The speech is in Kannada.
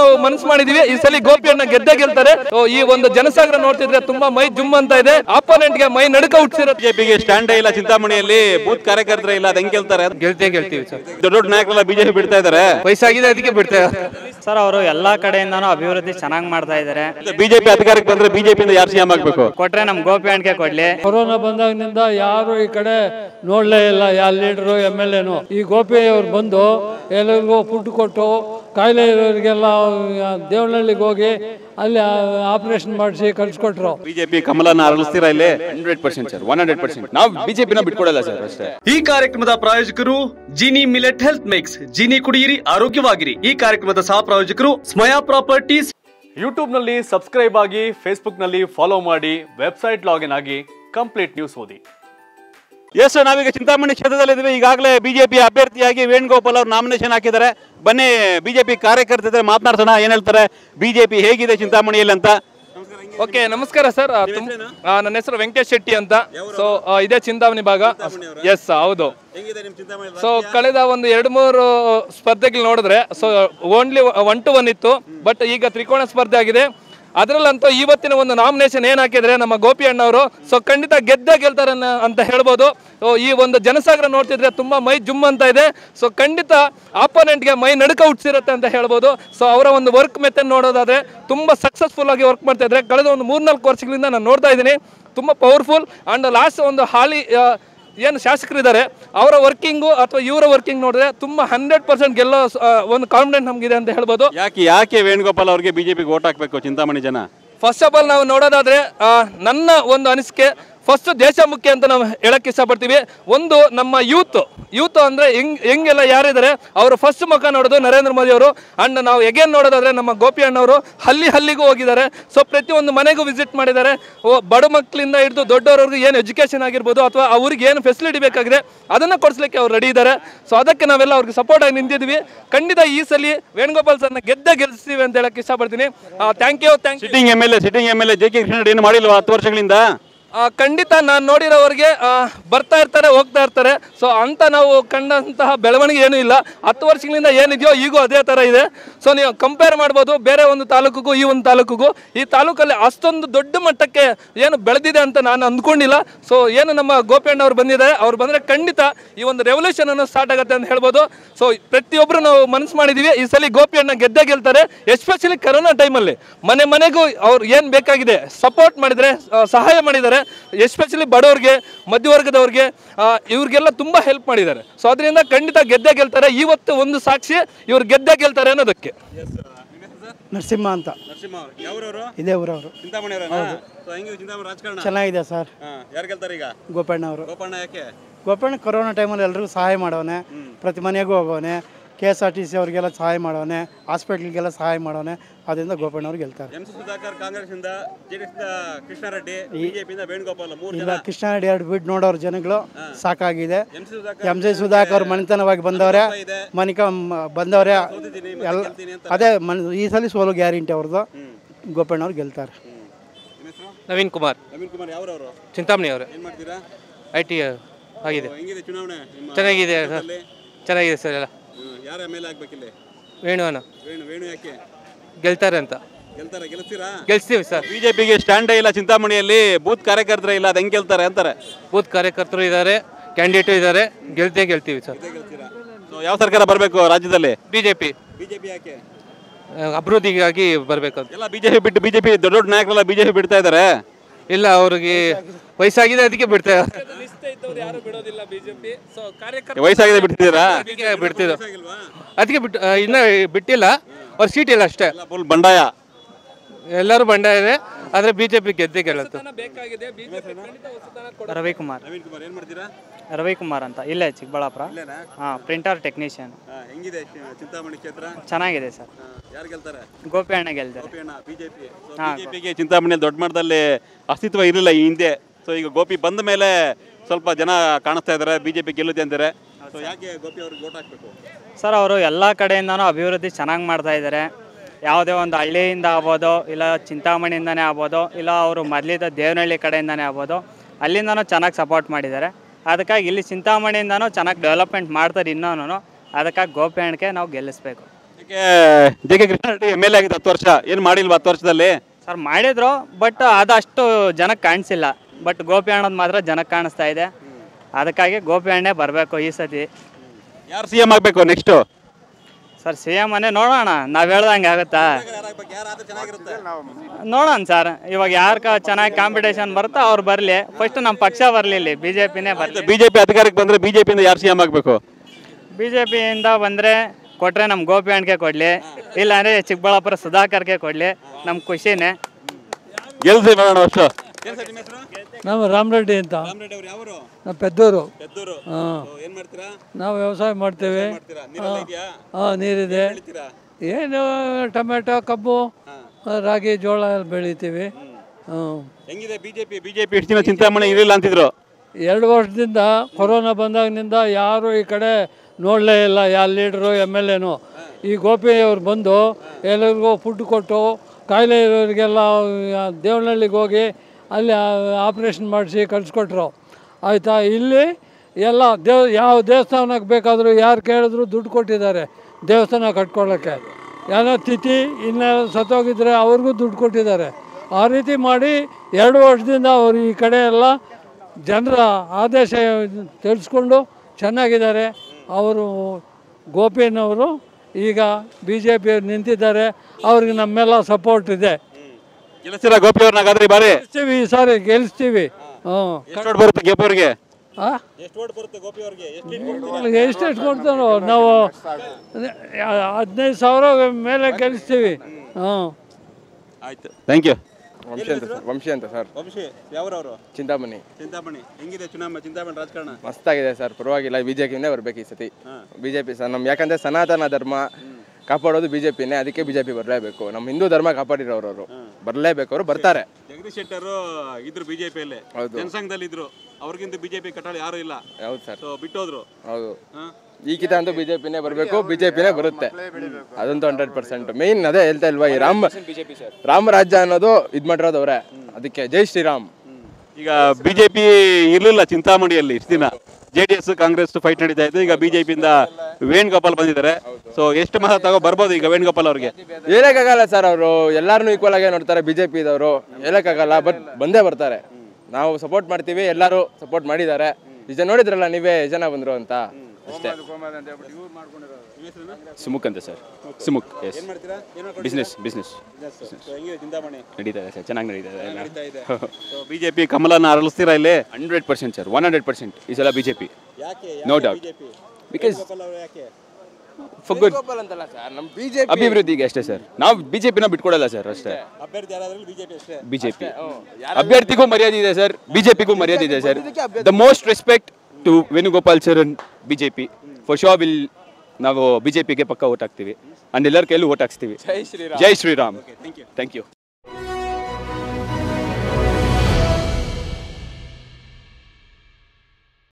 ನಾವು ಮನಸ್ಸು ಮಾಡಿದೀವಿ ಈ ಸಲ ಗೋಪಿಯನ್ನ ಗೆದ್ದೆ ಗೆಲ್ತಾರೆ So, ಈ ಒಂದು ಜನಸಾಗರ ನೋಡ್ತಿದ್ರೆ ತುಂಬಾ ಮೈ ಜುಮ್ ಅಂತ ಇದೆ ಅಪೋನೆಂಟ್ ಗೆ ಮೈ ನಡುಕ ಹುಟ್ಟಿಸಿರುತ್ತೆ ಬಿಜೆಪಿಗೆ ಸ್ಟ್ಯಾಂಡೇ ಇಲ್ಲ ಚಿಂತಾಮಣಿಯಲ್ಲಿ ಬೂತ್ ಕಾರ್ಯಕರ್ತರೇ ಇಲ್ಲ ಅದ್ ಹೆಂಗ್ ಗೆಲ್ತಾರೆ ಗೆಲ್ತೇ ಗೆಲ್ತೀವಿ ಸರ್ ದೊಡ್ಡ ದೊಡ್ಡ ನಾಯಕರೆಲ್ಲ ಬಿಜೆಪಿ ಬಿಡ್ತಾ ಇದಾರೆ ವಯಸ್ಸಾಗಿದೆ ಅದಕ್ಕೆ ಬಿಡ್ತೇವೆ ಸರ್ ಅವರು ಎಲ್ಲಾ ಕಡೆಯಿಂದನೂ ಅಭಿವೃದ್ಧಿ ಚೆನ್ನಾಗಿ ಮಾಡ್ತಾ ಇದ್ದಾರೆ ಬಿಜೆಪಿ ಅಧಿಕಾರಕ್ಕೆ ಬಂದ್ರೆ ಬಿಜೆಪಿಯಿಂದ ಯಾರು ಸಿಎಂ ಆಗ್ಬೇಕು ಕೊಟ್ರೆ ನಮ್ ಗೋಪಿ ಅಣ್ಕೆ ಕೊಡ್ಲಿ ಕೊರೋನಾ ಬಂದಾಗಿನಿಂದ ಯಾರು ಈ ಕಡೆ ನೋಡ್ಲೇ ಇಲ್ಲ ಯಾವ ಲೀಡರು ಎಮ್ ಎಲ್ ಎನು ಈ ಗೋಪಿ ಅವ್ರು ಬಂದು ಎಲ್ಲರಿಗೂ ಫುಡ್ ಕೊಟ್ಟು ಕಾಯಿಲೆ ಇರೋರಿಗೆಲ್ಲ ದೇವನಹಳ್ಳಿಗೆ ಹೋಗಿ ಅಲ್ಲಿ ಆಪರೇಷನ್ ಮಾಡಿಸಿ ಕಳ್ಸಿಕೊಟ್ರು ಬಿಜೆಪಿ ಕಮಲನ ಅರಳಿಸ್ತೀರಾ ಇಲ್ಲಿ hundred percent sir one hundred percent ನಾವು ಬಿಜೆಪಿನ ಬಿಟ್ಕೊಡಲ್ಲ ಸರ್ ಅಷ್ಟೇ ಈ ಕಾರ್ಯಕ್ರಮದ ಪ್ರಾಯೋಜಕರು Gini millet health mix Gini ಕುಡಿಯಿರಿ ಆರೋಗ್ಯವಾಗಿರಿ ಈ ಕಾರ್ಯಕ್ರಮದ ಸಹ ಪ್ರಾಯೋಜಕರು ಸ್ಮಯಾ ಪ್ರಾಪರ್ಟೀಸ್ ಯೂಟ್ಯೂಬ್ನಲ್ಲಿ ಸಬ್ಸ್ಕ್ರೈಬ್ ಆಗಿ ಫೇಸ್ಬುಕ್ನಲ್ಲಿ ಫಾಲೋ ಮಾಡಿ ವೆಬ್ಸೈಟ್ ಲಾಗಿನ್ ಆಗಿ ಕಂಪ್ಲೀಟ್ ನ್ಯೂಸ್ ಓದಿ ಎಸ್ ನಾವೀಗ ಚಿಂತಾಮಣಿ ಕ್ಷೇತ್ರದಲ್ಲಿ ಇದ್ವಿ ಈಗಾಗಲೇ ಬಿಜೆಪಿ ಅಭ್ಯರ್ಥಿಯಾಗಿ ವೇಣುಗೋಪಾಲ್ ಅವರು ನಾಮಿನೇಷನ್ ಹಾಕಿದ್ದಾರೆ ಬನ್ನಿ ಬಿಜೆಪಿ ಕಾರ್ಯಕರ್ತರ ಜೊತೆ ಮಾತನಾಡ್ಸೋಣ ಏನ್ ಹೇಳ್ತಾರೆ ಬಿಜೆಪಿ ಹೇಗಿದೆ ಚಿಂತಾಮಣಿಯಲ್ಲಿ ಅಂತ ಓಕೆ ನಮಸ್ಕಾರ ಸರ್ ನನ್ನ ಹೆಸರು ವೆಂಕಟೇಶ್ ಶೆಟ್ಟಿ ಅಂತ ಸೊ ಇದೇ ಚಿಂತಾಮಣಿ ಭಾಗ ಎಸ್ ಹೌದು ಸೊ ಕಳೆದ ಒಂದು ಎರಡು ಮೂರು ಸ್ಪರ್ಧೆಗಳು ನೋಡಿದ್ರೆ so only one to one ಇತ್ತು ಬಟ್ ಈಗ ತ್ರಿಕೋಣ ಸ್ಪರ್ಧೆ ಆಗಿದೆ ಅದರಲ್ಲಂತೂ ಇವತ್ತಿನ ಒಂದು ನಾಮಿನೇಷನ್ ಏನ್ ಹಾಕಿದ್ರೆ ನಮ್ಮ ಗೋಪಿ ಅಣ್ಣವರು ಸೊ ಖಂಡಿತ ಗೆದ್ದೇ ಗೆಲ್ತಾರೆ ಅನ್ನೋ- ಅಂತ ಹೇಳ್ಬೋದು ಸೊ ಈ ಒಂದು ಜನಸಾಗರ ನೋಡ್ತಿದ್ರೆ ತುಂಬಾ ಮೈ ಜುಮ್ ಅಂತ ಇದೆ ಸೊ ಖಂಡಿತ ಆಪೋನೆಂಟ್ಗೆ ಮೈ ನಡುಕ ಹುಟ್ಟಿಸಿರುತ್ತೆ ಅಂತ ಹೇಳ್ಬೋದು ಸೊ ಅವರ ಒಂದು ವರ್ಕ್ ಮೆಥಡ್ ನೋಡೋದಾದ್ರೆ ತುಂಬಾ ಸಕ್ಸಸ್ಫುಲ್ ಆಗಿ ವರ್ಕ್ ಮಾಡ್ತಾ ಇದ್ದಾರೆ ಕಳೆದ ಒಂದು ಮೂರ್ನಾಲ್ಕು ವರ್ಷಗಳಿಂದ ನಾನು ನೋಡ್ತಾ ಇದ್ದೀನಿ ತುಂಬಾ ಪವರ್ಫುಲ್ ಅಂಡ್ ಲಾಸ್ಟ್ ಒಂದು ಹಾಲಿ ಆ, ಏನು ಶಾಸಕರಿದ್ದಾರೆ ಅವರ ವರ್ಕಿಂಗು ಅಥವಾ ಇವರ ವರ್ಕಿಂಗ್ ನೋಡಿದ್ರೆ ತುಂಬಾ ಹಂಡ್ರೆಡ್ ಪರ್ಸೆಂಟ್ ಗೆಲ್ಲೋ ಆ, ಒಂದು ಕಾನ್ಫಿಡೆಂಟ್ ನಮಗಿದೆ ಅಂತ ಹೇಳ್ಬೋದು ಯಾಕೆ ಯಾಕೆ ವೇಣುಗೋಪಾಲ್ ಅವರಿಗೆ ಬಿಜೆಪಿಗೆ ಓಟ್ ಹಾಕ್ಬೇಕು ಚಿಂತಾಮಣಿ ಜನ ಫಸ್ಟ್ ಆಫ್ ಆಲ್ ನಾವು ನೋಡೋದಾದ್ರೆ ಆ, ನನ್ನ ಒಂದು ಅನಿಸಿಕೆ ಫಸ್ಟ್ ದೇಶ ಮುಖ್ಯ ಅಂತ ನಾವು ಹೇಳಕ್ ಇಷ್ಟಪಡ್ತೀವಿ ಒಂದು ನಮ್ಮ ಯೂತ್ ಯೂತ್ ಅಂದ್ರೆ ಹೆಂಗ್ ಹೆಂಗೆಲ್ಲ ಯಾರಿದ್ದಾರೆ ಅವರು ಫಸ್ಟ್ ಮುಖ ನೋಡೋದು ನರೇಂದ್ರ ಮೋದಿ ಅವರು ಅಂಡ್ ನಾವು ಎಗೇನ್ ನೋಡೋದಾದ್ರೆ ನಮ್ಮ ಗೋಪಿ ಅಣ್ಣವರು ಹಲ್ಲಿ ಹಲ್ಲಿಗೂ ಹೋಗಿದ್ದಾರೆ ಸೊ ಪ್ರತಿಯೊಂದು ಮನೆಗೂ ವಿಸಿಟ್ ಮಾಡಿದ್ದಾರೆ ಓ, ಬಡ ಮಕ್ಕಳಿಂದ ಹಿಡಿದು ದೊಡ್ಡವರವರೆಗೂ ಏನು ಎಜುಕೇಶನ್ ಆಗಿರ್ಬೋದು ಅಥವಾ ಅವ್ರಿಗೆ ಏನು ಫೆಸಿಲಿಟಿ ಬೇಕಾಗಿದೆ ಅದನ್ನ ಕೊಡಿಸ್ಲಿಕ್ಕೆ ಅವ್ರು ರೆಡಿ ಇದ್ದಾರೆ ಸೊ ಅದಕ್ಕೆ ನಾವೆಲ್ಲ ಅವ್ರಿಗೆ ಸಪೋರ್ಟ್ ಆಗಿ ನಿಂತಿದ್ವಿ ಖಂಡಿತ ಈ ಸಲ ವೇಣುಗೋಪಾಲ್ ಸರ್ನ ಗೆದ್ದ ಗೆಲ್ಲಿಸ್ತೀವಿ ಅಂತ ಹೇಳಕ್ ಇಷ್ಟಪಡ್ತೀನಿ thank you thank you sitting M L A sitting M L A J K Krishna Reddy ಏನು ಮಾಡಿಲ್ವಾ ಹತ್ತು ವರ್ಷಗಳಿಂದ ಆ, ಖಂಡಿತ ನಾನು ನೋಡಿರೋರಿಗೆ ಆ, ಬರ್ತಾ ಇರ್ತಾರೆ ಹೋಗ್ತಾ ಇರ್ತಾರೆ ಸೊ ಅಂತ ನಾವು ಕಂಡಂತಹ ಬೆಳವಣಿಗೆ ಏನೂ ಇಲ್ಲ ಹತ್ತು ವರ್ಷಗಳಿಂದ ಏನಿದೆಯೋ ಈಗೂ ಅದೇ ಥರ ಇದೆ ಸೊ ನೀವು ಕಂಪೇರ್ ಮಾಡ್ಬೋದು ಬೇರೆ ಒಂದು ತಾಲೂಕಿಗೂ ಈ ಒಂದು ತಾಲೂಕಿಗೂ ಈ ತಾಲೂಕಲ್ಲಿ ಅಷ್ಟೊಂದು ದೊಡ್ಡ ಮಟ್ಟಕ್ಕೆ ಏನು ಬೆಳೆದಿದೆ ಅಂತ ನಾನು ಅಂದ್ಕೊಂಡಿಲ್ಲ ಸೊ ಏನು ನಮ್ಮ ಗೋಪಿಯಣ್ಣ ಅವ್ರು ಬಂದಿದ್ದಾರೆ ಅವ್ರು ಬಂದರೆ ಖಂಡಿತ ಈ ಒಂದು ರೆವಲ್ಯೂಷನ್ ಅನ್ನು ಸ್ಟಾರ್ಟ್ ಆಗುತ್ತೆ ಅಂತ ಹೇಳ್ಬೋದು ಸೊ ಪ್ರತಿಯೊಬ್ಬರು ನಾವು ಮನಸ್ಸು ಮಾಡಿದ್ದೀವಿ ಈ ಸಲ ಗೋಪಿಯಣ್ಣ ಗೆದ್ದೇ ಗೆಲ್ತಾರೆ ಎಸ್ಪೆಷಲಿ ಕರೋನಾ ಟೈಮಲ್ಲಿ ಮನೆ ಮನೆಗೂ ಅವ್ರು ಏನು ಬೇಕಾಗಿದೆ ಸಪೋರ್ಟ್ ಮಾಡಿದರೆ ಸಹಾಯ ಮಾಡಿದ್ದಾರೆ ಎಸ್ಪೆಷಲಿ ಬಡವ್ರಿಗೆ ಮಧ್ಯವರ್ಗದವ್ರಿಗೆ ಆ, ಇವ್ರಿಗೆಲ್ಲ ತುಂಬ ಹೆಲ್ಪ್ ಮಾಡಿದ್ದಾರೆ ಸೊ ಅದರಿಂದ ಖಂಡಿತ ಗೆದ್ದೇ ಗೆಲ್ತಾರೆ ಇವತ್ತು ಒಂದು ಸಾಕ್ಷಿ ಇವ್ರು ಗೆದ್ದೇ ಗೆಲ್ತಾರೆ ಅನ್ನೋದಕ್ಕೆ ನರಸಿಂಹ ಅಂತ ಇದೇ ಊರವರು ಚಿಂತಾಮಣಿ ಚಿಂತಾಮಣಿ ರಾಜಕಾರಣ ಚೆನ್ನಾಗಿದೆ ಸರ್ ಯಾರು ಗೆಲ್ತಾರೆ ಈಗ ಗೋಪಣ್ಣ ಅವರು ಗೋಪಣ್ಣ ಯಾಕೆ ಗೋಪಣ್ಣ ಕೊರೋನಾ ಟೈಮಲ್ಲಿ ಎಲ್ರಿಗೂ ಸಹಾಯ ಮಾಡವನೆ ಪ್ರತಿ ಮನೆಗೂ ಹೋಗೋನೆ K S R T C ಅವ್ರಿಗೆಲ್ಲ ಸಹಾಯ ಮಾಡೋನೆ ಹಾಸ್ಪಿಟ್ಲಿಗೆಲ್ಲ ಸಹಾಯ ಮಾಡೋನೆ ಅದರಿಂದ ಗೋಪಣ್ಣ ಅವ್ರು ಗೆಲ್ತಾರೆ ಎಂ ಸಿ ಸುಧಾಕರ್ ಕಾಂಗ್ರೆಸ್ ಇಂದ ಜೆಡಿಎಸ್ ಕೃಷ್ಣ ರೆಡ್ಡಿ ಬಿಜೆಪಿಯಿಂದ ವೇಣುಗೋಪಾಲ್ ಮೂರು ಇಲ್ಲ ಕೃಷ್ಣ ರೆಡ್ಡಿ ಎರಡು ಬಿಟ್ಟು ನೋಡೋರು ಜನಗಳು ಸಾಕಾಗಿದೆ M C Sudhakar M J Sudhakar ಮನೆತನವಾಗಿ ಬಂದವ್ರೆ ಮನಿಕ ಬಂದವ್ರೆ ಎಲ್ಲ ಅದೇ ಮನ್ ಈ ಸಲ ಸೋಲು ಗ್ಯಾರಂಟಿ ಅವ್ರದ್ದು ಗೋಪಣ್ಣ ಅವ್ರು ಗೆಲ್ತಾರೆ ನವೀನ್ ಕುಮಾರ್ ನವೀನ್ ಕುಮಾರ್ ಯಾವ್ರವರು ಚಿಂತಾಮಣಿ ಅವರು ಏನ್ ಮಾಡ್ತೀರಾ ಐ ಟಿ ಆಗಿದೆ ಹೆಂಗಿದೆ ಚುನಾವಣೆ ನಿಮ್ಮ ಚೆನ್ನಾಗಿದೆ ಸರ್ ಕ್ಷೇತ್ರದಲ್ಲಿ? ಚೆನ್ನಾಗಿದೆ ಸರ್ ಎಲ್ಲ ಹ್ಮ್, ಯಾರ ಮೇಲೆ ಆಗ್ಬೇಕಿಲ್ಲಿ ವೇಣುವನ ವೇಣು ವೇಣು ಯಾಕೆ ಗೆಲ್ತಾರೆ ಅಂತ ಗೆಲ್ತಾರ ಗೆಲ್ಸ್ತೀರಾ ಗೆಲ್ಸ್ತೀವಿ ಸರ್ ಬಿಜೆಪಿಗೆ ಸ್ಟ್ಯಾಂಡೇ ಇಲ್ಲ ಚಿಂತಾಮಣಿಯಲ್ಲಿ ಬೂತ್ ಕಾರ್ಯಕರ್ತರೇ ಇಲ್ಲ ಅದ್ ಹೆಂಗ್ ಗೆಲ್ತಾರೆ ಅಂತಾರೆ ಬೂತ್ ಕಾರ್ಯಕರ್ತರು ಇದ್ದಾರೆ ಕ್ಯಾಂಡಿಡೇಟು ಇದ್ದಾರೆ ಗೆಲ್ತೇ ಗೆಲ್ತೀವಿ ಸರ್ So, ಯಾವ ಸರ್ಕಾರ ಬರಬೇಕು ರಾಜ್ಯದಲ್ಲಿ ಬಿ ಜೆ ಪಿ ಬಿಜೆಪಿ ಯಾಕೆ ಅಭಿವೃದ್ಧಿಗಾಗಿ ಬರಬೇಕಂತ ಎಲ್ಲ ಬಿಜೆಪಿ ಬಿಟ್ಟು ಬಿಜೆಪಿ ದೊಡ್ಡ ದೊಡ್ಡ ನಾಯಕರೆಲ್ಲ ಬಿಜೆಪಿ ಬಿಡ್ತಾ ಇದಾರೆ ಇಲ್ಲ ಅವ್ರಿಗೆ ವಯಸ್ಸಾಗಿದೆ ಅದಕ್ಕೆ ಬಿಡ್ತಾರೆ ವಯಸ್ಸಾಗಿದೆ ಬಿಡ್ತಿದ್ದೀರಾ ಅದಕ್ಕೆ ಬಿಡ್ತಿದ್ರು ಅದಕ್ಕೆ ಬಿಟ್ಟು ಆ, ಇನ್ನ ಬಿಟ್ಟಿಲ್ಲ ಅವ್ರ ಸೀಟ್ ಇಲ್ಲ ಅಷ್ಟೇ ಫುಲ್ ಬಂಡಾಯ ಎಲ್ಲರೂ ಬಂಡಾಯ ಇದೆ ಆದರೆ ಬಿ ಜೆ ಪಿ ಗೆದ್ದೇ ಗೆಲ್ಲುತ್ತೆ ರವಿಕುಮಾರ್ ನವೀನ್ ಕುಮಾರ್ ಏನ್ ಮಾಡ್ತೀರಾ ರವಿಕುಮಾರ್ ಅಂತ ಇಲ್ಲೇ ಚಿಕ್ಕಬಳ್ಳಾಪುರ ಇಲ್ಲೇನಾ? ಹಾಂ ಪ್ರಿಂಟರ್ ಟೆಕ್ನಿಷಿಯನ್ ಹಾ, ಹೆಂಗಿದೆ ಶಿ- ಚಿಂತಾಮಣಿ ಕ್ಷೇತ್ರ ಚೆನ್ನಾಗಿದೆ ಸರ್ ಯಾರು ಗೆಲ್ತಾರೆ ಗೋಪಿ ಅಣ್ಣ ಗೆಲ್ತಾರೆ ಗೋಪಿ ಅಣ್ಣ ಬಿಜೆಪಿ ಹಾ, ಬಿಜೆಪಿಗೆ ಚಿಂತಾಮಣಿ ದೊಡ್ಡ ಮಟ್ಟದಲ್ಲಿ ಅಸ್ತಿತ್ವ ಇರಲಿಲ್ಲ ಈ ಹಿಂದೆ ಸೊ ಈಗ ಗೋಪಿ ಬಂದ ಮೇಲೆ ಸ್ವಲ್ಪ ಜನ ಕಾಣಿಸ್ತಾ ಇದ್ದಾರೆ ಬಿಜೆಪಿ ಗೆಲ್ಲುತ್ತೆ ಅಂತಾರೆ ಸೊ ಯಾಕೆ ಗೋಪಿ ಅವ್ರಿಗೆ ವೋಟ್ ಹಾಕ್ಬೇಕು ಸರ್ ಅವರು ಎಲ್ಲ ಕಡೆಯಿಂದನೂ ಅಭಿವೃದ್ಧಿ ಚೆನ್ನಾಗಿ ಮಾಡ್ತಾ ಇದ್ದಾರೆ ಯಾವುದೇ ಒಂದು ಹಳ್ಳಿಯಿಂದ ಆಗ್ಬೋದು ಇಲ್ಲ ಚಿಂತಾಮಣಿಯಿಂದನೇ ಆಗ್ಬೋದು ಇಲ್ಲ ಅವರು ಮೊದಲಿದ್ದ ದೇವನಹಳ್ಳಿ ಕಡೆಯಿಂದನೇ ಆಗ್ಬೋದು ಅಲ್ಲಿಂದನೂ ಚೆನ್ನಾಗಿ ಸಪೋರ್ಟ್ ಮಾಡಿದ್ದಾರೆ ಅದಕ್ಕಾಗಿ ಇಲ್ಲಿ ಚಿಂತಾಮಣಿಯಿಂದನೂ ಚೆನ್ನಾಗಿ ಡೆವಲಪ್ಮೆಂಟ್ ಮಾಡ್ತಾರೆ ಇನ್ನೂ ಅದಕ್ಕಾಗಿ ಗೋಪಿ ಅಣ್ಣಕ್ಕೆ ನಾವು ಗೆಲ್ಲಿಸ್ಬೇಕು ಯಾಕೆ J K Krishna Reddy M L A ಆಗಿದ್ದು ಹತ್ತು ವರ್ಷ ಏನು ಮಾಡಿಲ್ವಾ ಹತ್ತು ವರ್ಷದಲ್ಲಿ ಸರ್ ಮಾಡಿದ್ರು ಬಟ್ ಅದಷ್ಟು ಜನಕ್ಕೆ ಕಾಣಿಸಿಲ್ಲ ಬಟ್ ಗೋಪಿ ಅಣ್ಣದ್ ಮಾತ್ರ ಜನಕ್ಕೆ ಕಾಣಿಸ್ತಾ ಇದೆ ಅದಕ್ಕಾಗಿ ಗೋಪಿ ಅಣ್ಣೆ ಬರಬೇಕು ಈ ಸತಿ ಯಾರು ಸಿ ಎಂ ಆಗಬೇಕು ನೆಕ್ಸ್ಟು ಸರ್ ಸಿ ಎಮ್ ಅನ್ನೇ ನೋಡೋಣ ನಾವು ಹೇಳ್ದಂಗೆ ಆಗುತ್ತಾ ನೋಡೋಣ ಸರ್ ಇವಾಗ ಯಾರು ಕ ಚೆನ್ನಾಗಿ ಕಾಂಪಿಟೇಷನ್ ಬರುತ್ತೋ ಅವ್ರು ಬರಲಿ ಫಸ್ಟ್ ನಮ್ಮ ಪಕ್ಷ ಬರಲಿ ಇಲ್ಲಿ ಬಿ ಜೆ ಪಿನೇ ಬರಲಿ ಬಿ ಜೆ ಪಿ ಅಧಿಕಾರಕ್ಕೆ ಬಂದರೆ ಬಿ ಜೆ ಪಿಯಿಂದ ಯಾರು ಸಿ ಎಂ ಆಗಬೇಕು ಬಿ ಜೆ ಪಿಯಿಂದ ಬಂದರೆ ಕೊಟ್ಟರೆ ನಮ್ಮ ಗೋಪಿ ಅಣ್ಣಿಗೆ ಕೊಡಲಿ ಇಲ್ಲಾಂದರೆ ಚಿಕ್ಕಬಳ್ಳಾಪುರ ಸುಧಾಕರ್ಗೆ ಕೊಡಲಿ ನಮ್ಮ ಖುಷಿನೇ ಗೆಲ್ಸಿ ಮಾಡೋಣ ಅಷ್ಟು ನಾವು ರಾಮರೆಡ್ಡಿ ಅಂತ ನಾವು ಪೆದ್ದೂರು ಹಾಂ ನಾವು ವ್ಯವಸಾಯ ಮಾಡ್ತೇವೆ ಹಾಂ ನೀರಿದೆ ಏನು ಟೊಮೆಟೊ ಕಬ್ಬು ರಾಗಿ ಜೋಳ ಎಲ್ಲ ಬೆಳಿತೀವಿ ಹ್ಞೂ ಹೆಂಗಿದೆ ಬಿಜೆಪಿ ಬಿಜೆಪಿ ಎಷ್ಟು ದಿನ ಚಿಂತಾಮಣಿ ಇರಲಿಲ್ಲ ಅಂತಿದ್ರು ಎರಡು ವರ್ಷದಿಂದ ಕೊರೋನಾ ಬಂದಾಗಿನಿಂದ ಯಾರು ಈ ಕಡೆ ನೋಡಲೇ ಇಲ್ಲ ಯಾವ ಲೀಡ್ರು ಎಮ್ ಎಲ್ ಎನು ಈ ಗೋಪಿ ಅವ್ರು ಬಂದು ಎಲ್ಲರಿಗೂ ಫುಡ್ ಕೊಟ್ಟು ಕಾಯಿಲೆ ಇರೋರಿಗೆಲ್ಲ ದೇವನಹಳ್ಳಿಗೆ ಹೋಗಿ ಅಲ್ಲಿ ಆಪ್ರೇಷನ್ ಮಾಡಿಸಿ ಕಳಿಸ್ಕೊಟ್ರು ಆಯಿತಾ ಇಲ್ಲಿ ಎಲ್ಲ ದೇವ್ ಯಾವ ದೇವಸ್ಥಾನಕ್ಕೆ ಬೇಕಾದರೂ ಯಾರು ಕೇಳಿದ್ರು ದುಡ್ಡು ಕೊಟ್ಟಿದ್ದಾರೆ ದೇವಸ್ಥಾನ ಕಟ್ಕೊಳ್ಳೋಕ್ಕೆ ಏನೋ ತಿಥಿ ಇನ್ನು ಸತ್ತೋಗಿದ್ರೆ ಅವ್ರಿಗೂ ದುಡ್ಡು ಕೊಟ್ಟಿದ್ದಾರೆ ಆ ರೀತಿ ಮಾಡಿ ಎರಡು ವರ್ಷದಿಂದ ಅವರು ಈ ಕಡೆ ಎಲ್ಲ ಜನರ ಆದೇಶ ತಿಳಿಸ್ಕೊಂಡು ಚೆನ್ನಾಗಿದ್ದಾರೆ ಅವರು ಗೋಪಿನವರು ಈಗ ಬಿ ಜೆ ಪಿಯವ್ರು ನಿಂತಿದ್ದಾರೆ ಅವ್ರಿಗೆ ನಮ್ಮೆಲ್ಲ ಸಪೋರ್ಟ್ ಇದೆ ಗೆಲ್ಲಿಸ್ತೀರ ಗೋಪಿ ಅವ್ರನ್ನ ಹಾಗಾದ್ರೆ ಈ ಬಾರಿ ಗೆಲ್ಸ್ತೀವಿ ಈ ಸಾರಿ ಗೆಲ್ಲಿಸ್ತೀವಿ ಹ್ಞೂ ಎಷ್ಟು ಓಟ್ ಬರುತ್ತೆ ಗೋಪಿ ಅವ್ರಿಗೆ ಆ? ಎಷ್ಟೆಷ್ಟು ಕೊಡ್ತಾರೋ ನಾವು ಹದಿನೈದು ಸಾವಿರ ಮೇಲೆ ಗೆಲ್ಲಿಸ್ತೀವಿ ಹ್ಞೂ ಆಯ್ತು ಥ್ಯಾಂಕ್ ಯು ವಂಶಿ ಅಂತ ಸರ್ ವಂಶಿ ಅಂತ ಸರ್ ವಂಶಿ ಯಾವ್ರವರು ಚಿಂತಾಮಣಿ ಚಿಂತಾಮಣಿ ಹೆಂಗಿದೆ ಚುನಾವಣೆ ಚಿಂತಾಮಣಿ ರಾಜಕಾರಣ ಮಸ್ತಾಗಿದೆ ಸರ್ ಪರವಾಗಿಲ್ಲ ಬಿಜೆಪಿನೇ ಬರ್ಬೇಕು ಈ ಸತಿ ಬಿಜೆಪಿ ಸರ್ ನಮ್ಮ ಯಾಕಂದ್ರೆ ಸನಾತನ ಧರ್ಮ ಕಾಪಾಡೋದು ಬಿಜೆಪಿನೇ ಅದಕ್ಕೆ ಬಿಜೆಪಿ ಬರಲೇಬೇಕು ನಮ್ಮ ಹಿಂದೂ ಧರ್ಮ ಕಾಪಾಡಿರೋರು ಅವರು ಬರಲೇಬೇಕು ಅವರು ಬರ್ತಾರೆ ಜಗದೀಶ್ ಶೆಟ್ಟರ್ ಇದ್ರು ಬಿಜೆಪಿಯಲ್ಲಿ ಹೌದು. ಜನಸಂಘದಲ್ಲಿ ಇದ್ರು ಅವ್ರಿಗಿಂತ ಬಿಜೆಪಿ ಕಟ್ಟಾಳಿ ಯಾರು ಇಲ್ಲ ಹೌದು ಸರ್ ಸೊ ಬಿಟ್ಟೋದ್ರು ಹೌದು ಈ ಕಿತ ಅಂತೂ ಬಿಜೆಪಿನೇ ಬರಬೇಕು ಬಿಜೆಪಿನೇ ಬರುತ್ತೆ ಅದಂತೂ ಹಂಡ್ರೆಡ್ ಪರ್ಸೆಂಟ್ ಮೇನ್ ಅದೇ ಹೇಳ್ತಾ ಇಲ್ವಾ ಈ ರಾಮ ರಾಮರಾಜ್ಯ ಅನ್ನೋದು ಇದ್ ಮಾಡಿರೋದು ಅವರೇ ಅದಕ್ಕೆ ಜೈ ಶ್ರೀರಾಮ್ ಈಗ ಬಿಜೆಪಿ ಇರ್ಲಿಲ್ಲ ಚಿಂತಾಮಣಿಯಲ್ಲಿ ಇಷ್ಟು ದಿನ J D S Congress fight ನಡೀತಾ ಇತ್ತು ಈಗ ಬಿಜೆಪಿಯಿಂದ ವೇಣುಗೋಪಾಲ್ ಬಂದಿದ್ದಾರೆ ಸೊ ಎಷ್ಟು ಮತ ತಗೋ ಬರ್ಬೋದು ಈಗ ವೇಣುಗೋಪಾಲ್ ಅವ್ರಿಗೆ ಹೇಳಕ್ಕಾಗಲ್ಲ ಸರ್ ಅವರು ಎಲ್ಲಾರನ್ನೂ ಈಕ್ವಲ್ ಆಗೇ ನೋಡ್ತಾರೆ ಬಿಜೆಪಿ ಇದವರು ಹೇಳಕ್ಕಾಗಲ್ಲ ಬಟ್ ಬಂದೇ ಬರ್ತಾರೆ ನಾವು ಸಪೋರ್ಟ್ ಮಾಡ್ತೀವಿ ಎಲ್ಲರೂ ಸಪೋರ್ಟ್ ಮಾಡಿದ್ದಾರೆ ಈಗ ನೋಡಿದ್ರಲ್ಲ ನೀವೇ ಎಷ್ಟ್ ಜನ ಬಂದ್ರು ಅಂತ ಅಷ್ಟೇ ಸುಮುಕ್ ಅಂತ sir Sumukh yes business business ನಡೀತಾ ಇದೆ ಸರ್ ಚೆನ್ನಾಗಿ ನಡೀತಾ ಇದೆ ಎಲ್ಲ ಬಿಜೆಪಿ ಕಮಲನ ಅರಳಿಸ್ತೀರಾ ಇಲ್ಲಿ hundred percent sir one hundred percent ಈ ಸಲ B J P no doubt because for good ಅಂತಲ್ಲ ಸರ್ ನಮ್ಮ ಬಿಜೆಪಿ ಅಭಿವೃದ್ಧಿಗೆ ಅಷ್ಟೇ ಸರ್ ನಾವು ಬಿ ಜೆ ಪಿನ ಬಿಟ್ಕೊಡಲ್ಲ ಸರ್ ಅಷ್ಟೇ ಅಭ್ಯರ್ಥಿ ಯಾರಾದ್ರೂ ಬಿಜೆಪಿ ಅಷ್ಟೇ ಬಿ ಜೆ ಪಿ ಅಭ್ಯರ್ಥಿಗೂ ಮರ್ಯಾದೆ ಇದೆ ಸರ್ ಬಿಜೆಪಿಗೂ ಮರ್ಯಾದೆ ಇದೆ sir the most respect to Venugopal sir B J P for show will ನಾವು ಬಿ ಜೆ ಪಿಗೆ ಪಕ್ಕ ಓಟ್ ಹಾಕ್ತೀವಿ ಅಂಡ್ ಎಲ್ಲರ ಕೈಲೂ ಓಟ್ ಹಾಕ್ಸ್ತೀವಿ ಜೈ ಶ್ರೀರಾಮ್ ಥ್ಯಾಂಕ್ ಯು